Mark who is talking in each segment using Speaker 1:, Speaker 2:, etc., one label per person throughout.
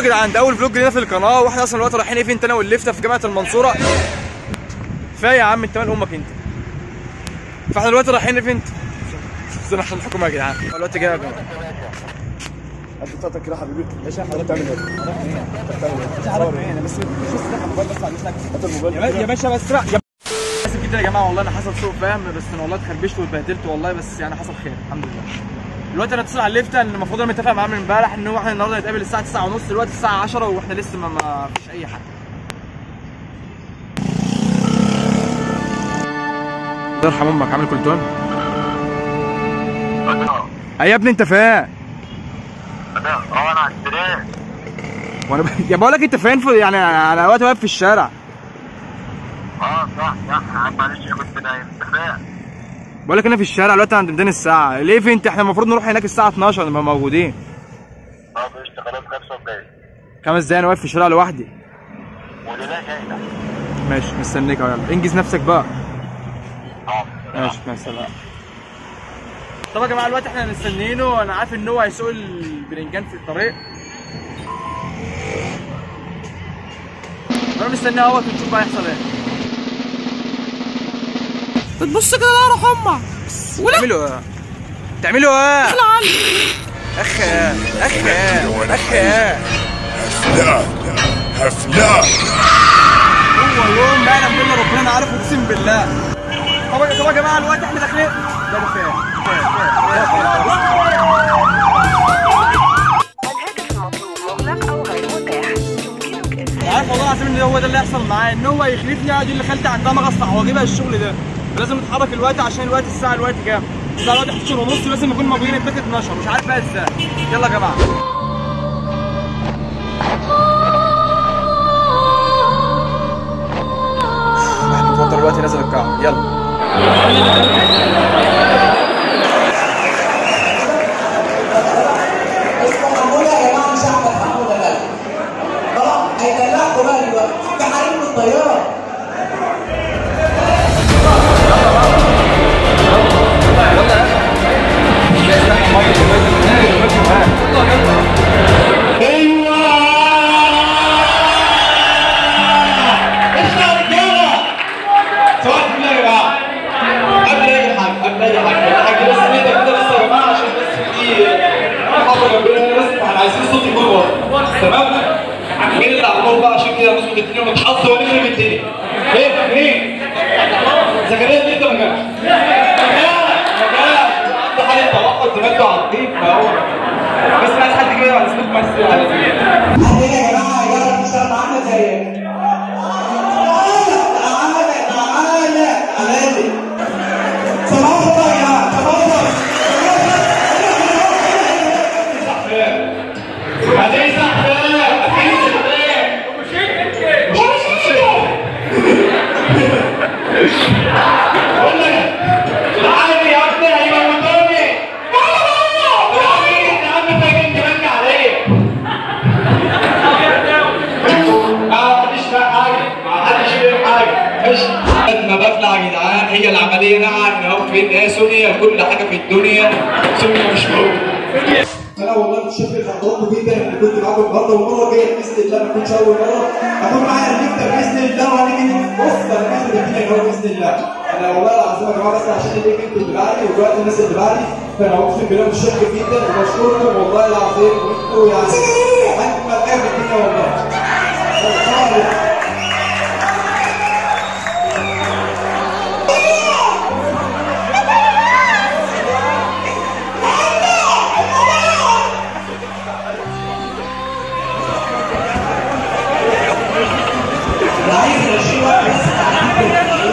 Speaker 1: يا جدعان ده اول فلوج لينا في القناه واحنا اصلا دلوقتي رايحين ايفنت انا والليفته في جامعه المنصوره كفايه يا عم انت مال امك انت فاحنا دلوقتي رايحين ايفنت استنى عشان الحكومه يا جدعان دلوقتي جاي يا جماعه قد بتاعتك كده حبيبي ايش حضرتك بتعمل ايه؟ بتعمل ايه؟ انا بس شوف الموبايل بس على هات الموبايل يا باشا بس يا اسف جدا يا جماعه والله انا حصل سوء فهم بس انا والله اتخربشت واتبهدلت والله بس يعني حصل خير الحمد لله دلوقتي انا اتصل على الليفته ان المفروض انا متفق معاه من امبارح ان هو احنا النهارده نتقابل الساعه 9 ونص دلوقتي الساعه 10 واحنا لسه ما, ما فيش اي حاجه الله يرحم امك عامل كلتون اي يا ابني انت فين
Speaker 2: اه انا على التراك
Speaker 1: وانا ب... يا بقول لك انت فين في يعني انا وقت واقف في الشارع
Speaker 2: اه صح صح يا عم معلش كنت نايم انت فين؟
Speaker 1: بقول لك انا في الشارع دلوقتي عند ميدان الساعه ليه في انت احنا المفروض نروح هناك الساعه 12 نبقى موجودين
Speaker 2: اه قشطة خلاص خمسة وجاي
Speaker 1: خمس دقايق انا واقف في الشارع لوحدي
Speaker 2: واللي لا جاي ده
Speaker 1: ماشي مستنيك اهو يلا انجز نفسك بقى
Speaker 2: اه
Speaker 1: ماشي مع السلامه طب يا جماعه دلوقتي احنا مستنيينه انا عارف ان هو هيسوق البرنجان في الطريق انا مستنيه اهوت ونشوف بقى هيحصل ايه
Speaker 3: بتبص كده لا روح امك ولا
Speaker 1: تعملوا ايه؟ تعملوا ايه؟
Speaker 3: اطلع عني
Speaker 1: اخ اخ اخ
Speaker 4: هفلة هفلة
Speaker 1: هو يوم ما يعلم بالله ربنا عارف اقسم بالله طب طب يا جماعه دلوقتي احنا داخلين ده كفايه
Speaker 5: الهاتف المطلوب مغلق أو غير متاح يمكنك إرسال
Speaker 1: عارف والله العظيم ان هو ده اللي هيحصل معايا ان هو يخلفني دي اللي خالتي عندها مغص واجيبها الشغل ده لازم نتحرك الوقت عشان الوقت الساعه الوقت كام؟ الساعه الوقت 11 ونص لازم نكون موجودين البيت 12 مش عارف بقى ازاي يلا يا جماعه واحد متوتر دلوقتي نازل القاعه يلا
Speaker 6: اسمعوا يا جماعه مش احمد محمود ولا خلاص هيدلعكوا بقى دلوقتي ده حريم الطياره
Speaker 7: اسمع يا رجاله صباح الفل يا جماعه قبل اي حاجه قبل اي حاجه اي حاجه بس نهدى كده بس يا جماعه عشان بس في محاضره جنبنا بس احنا عايزين صوت يكون واضح تمام مين اللي على النور بقى عشان كده نظبط الدنيا ونتحط ونخرب الدنيا ايه مين زكريا مين ده ما جاش ما جاش ده حاله توقف دماغه على الطيب فهو بس عايز حد كده على اسلوب مصري على طول
Speaker 6: عندنا يا جماعه يلا نشتغل معانا زي تعالى تعالى تعالى صباح الخير يا جماعه صباح الخير
Speaker 7: هذه سحبة هذه بقول لك العادي يا ابني هيموتوني العادي يا عم فاكر انت بنك عليا اه مفيش فيها حاجه ما حدش فاهم حاجه ماشي قد ما بطلع يا جدعان هي العمليه نعم اهو فين ايه سونيا كل حاجه في الدنيا سونيا مش موجوده
Speaker 6: انا والله متشكر لحضراتكم جدا ان كنت معاكم النهارده والمره الجايه باذن الله ما تكونش اول مره هكون معايا الدكتور باذن الله وهنيجي نبص على اخر الدنيا هو باذن الله انا والله العظيم يا جماعه بس عشان الايفنت اللي بعدي ودلوقتي الناس اللي بعدي فانا اقسم بالله متشكر جدا وبشكركم والله العظيم وانتوا يعني اجمل حاجه في الدنيا والله السلام عليكم اللي عايز يمشي وقت بس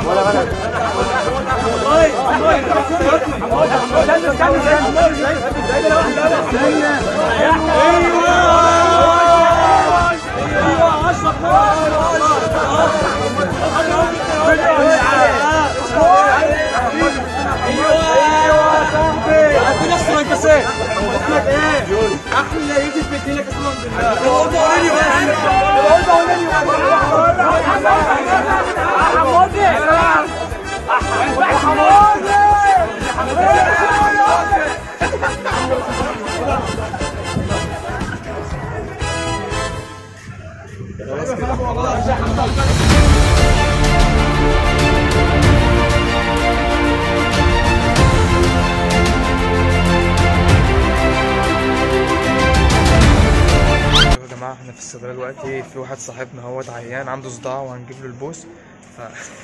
Speaker 1: يا جماعه احنا في الصيدليه دلوقتي في واحد صاحبنا هوت عيان عنده صداع وهنجيب له البوس ف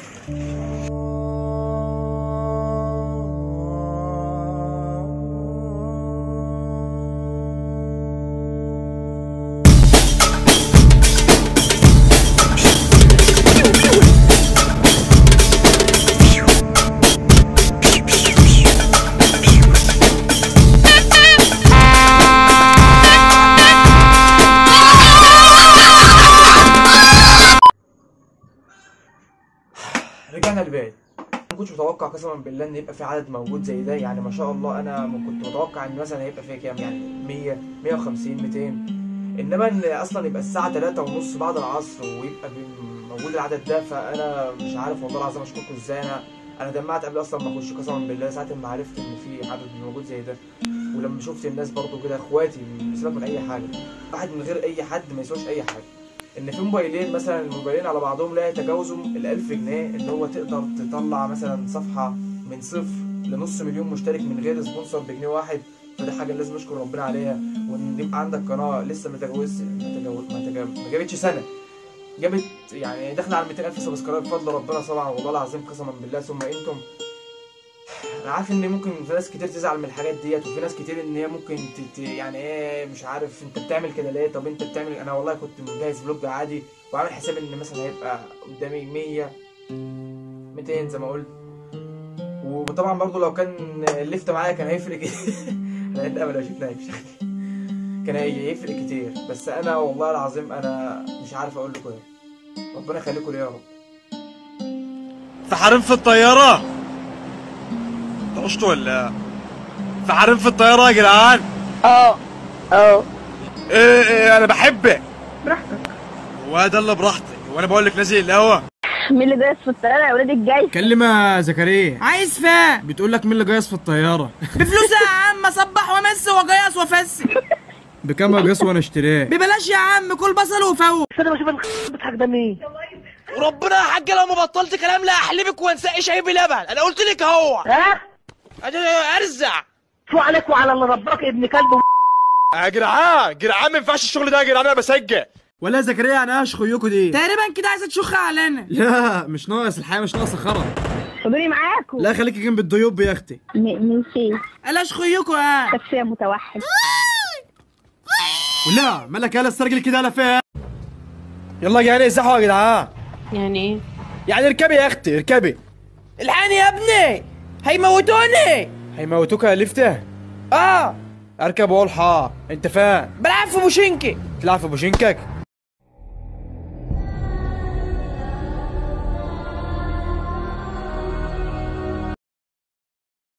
Speaker 1: رجعنا البيت ما كنتش متوقع قسما بالله ان يبقى في عدد موجود زي ده يعني ما شاء الله انا ما كنت متوقع ان مثلا هيبقى فيه كام يعني 100 150 200 انما ان اصلا يبقى الساعه 3 ونص بعد العصر ويبقى بي- موجود العدد ده فانا مش عارف والله العظيم اشكركم ازاي انا انا دمعت قبل اصلا ما اخش قسما بالله ساعه ما عرفت ان في عدد موجود زي ده ولما شفت الناس برضو كده اخواتي سيبك من اي حاجه واحد من غير اي حد ما يسواش اي حاجه ان في موبايلين مثلا الموبايلين على بعضهم لا يتجاوزوا ال 1000 جنيه اللي هو تقدر تطلع مثلا صفحه من صفر لنص مليون مشترك من غير سبونسر بجنيه واحد فدي حاجه لازم نشكر ربنا عليها وان يبقى عندك قناه لسه ما تجاوزش ما تجاوز ما, تجاوز ما جابتش سنه جابت يعني داخله على 200000 سبسكرايب بفضل ربنا طبعا والله العظيم قسما بالله ثم انتم انا عارف ان ممكن في ناس كتير تزعل من الحاجات ديت وفي ناس كتير ان هي ممكن ت... ت- يعني ايه مش عارف انت بتعمل كده ليه طب انت بتعمل انا والله كنت مجهز فلوج عادي وعامل حساب ان مثلا هيبقى قدامي 100 200 زي ما قلت وطبعا برضو لو كان الليفت معايا كان هيفرق لان انا لو شفنا هيفرق كان هيفرق كتير بس انا والله العظيم انا مش عارف اقول لكم ايه ربنا يخليكم ليا يا رب في حريم في الطياره طقشت ولا في حريم في الطياره يا جدعان
Speaker 5: اه اه
Speaker 1: ايه ايه انا بحبك
Speaker 5: براحتك
Speaker 1: وده اللي براحتك وانا بقول لك نازل القهوه
Speaker 5: مين اللي دايس في الطياره يا ولاد الجاي
Speaker 1: كلمة زكريا
Speaker 3: عايز فاء
Speaker 1: بتقول لك مين اللي جايز في الطياره
Speaker 3: بفلوس يا عم اصبح وامس واجيص وافس
Speaker 1: بكام يا جايز وانا اشتراه
Speaker 3: ببلاش يا عم كل بصل وفوق
Speaker 5: انا بشوف الخ- بتضحك ده مين
Speaker 3: وربنا يا حاجه لو ما بطلت كلام لا احلبك وانسقي شاي بلبن انا قلت لك اهو
Speaker 5: ها
Speaker 3: أنا ارزع
Speaker 5: شو عليك وعلى اللي ربك ابن كلب و-
Speaker 1: يا جدعان جدعان ما ينفعش الشغل ده يا جدعان انا بسجل ولا زكريا انا اش خيوكوا دي
Speaker 3: تقريبا كده عايزه تشخ علينا
Speaker 1: لا مش ناقص الحياه مش ناقصه خرا
Speaker 5: خدوني معاكم
Speaker 1: لا خليكي جنب الضيوف يا اختي
Speaker 5: مين فين
Speaker 3: قلاش خيوكوا ها
Speaker 5: شخصية متوحد
Speaker 1: ولا مالك يالا استرجل كده على فين يلا يعني ازحوا يا جدعان
Speaker 8: يعني ايه؟
Speaker 1: يعني اركبي يا اختي اركبي
Speaker 3: الحقني يا ابني هيموتوني
Speaker 1: هيموتوك يا لفته
Speaker 3: اه
Speaker 1: اركب والحا انت فاهم
Speaker 3: بلعب في بوشينكي
Speaker 1: تلعب في بوشينكك